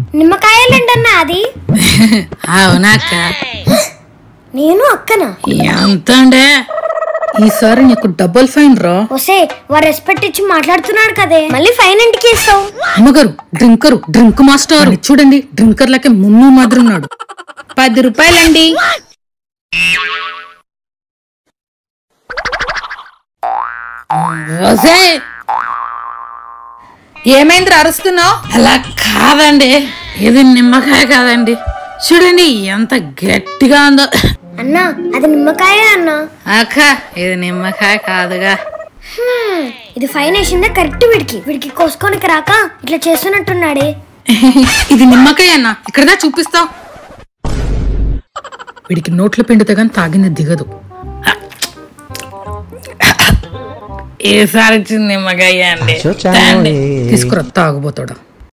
నిమ్మకాయలేంటన్నా అది అవునాక నేను అక్కనా ఎంత అండే ఈసారి నీకు డబుల్ ఫైన్ రా ఒసే వారు రెస్పెక్ట్ ఇచ్చి మాట్లాడుతున్నాడు కదే మళ్ళీ ఫైన్ ఇంటికి ఇస్తావు అమ్మగారు డ్రింకరు డ్రింక్ మాస్టర్ చూడండి డ్రింకర్ లకే ముమ్ము మాదిరి ఉన్నాడు పది రూపాయలండి రోజే ఏమైంది అరుస్తున్నావు అలా కాదండి ఇది నిమ్మకాయ కాదండి చూడండి ఎంత గట్టిగా ఉందో అన్నా అది నిమ్మకాయ అన్నా అక్క ఇది నిమ్మకాయ కాదుగా హ్మ్, ఇది ఫైన్ వేసిందే కరెక్ట్ వీడికి వీడికి కోసుకోనికి రాక ఇట్లా చేస్తున్నట్టున్నాడే ఇది నిమ్మకాయ అన్న ఇక్కడదా చూపిస్తావు వీడికి నోట్లో పిండితే గాని తాగింది దిగదు ఏసారి వచ్చింది నిమ్మకాయ అండి తాండి. తీసుకురా తాగుబోతాడు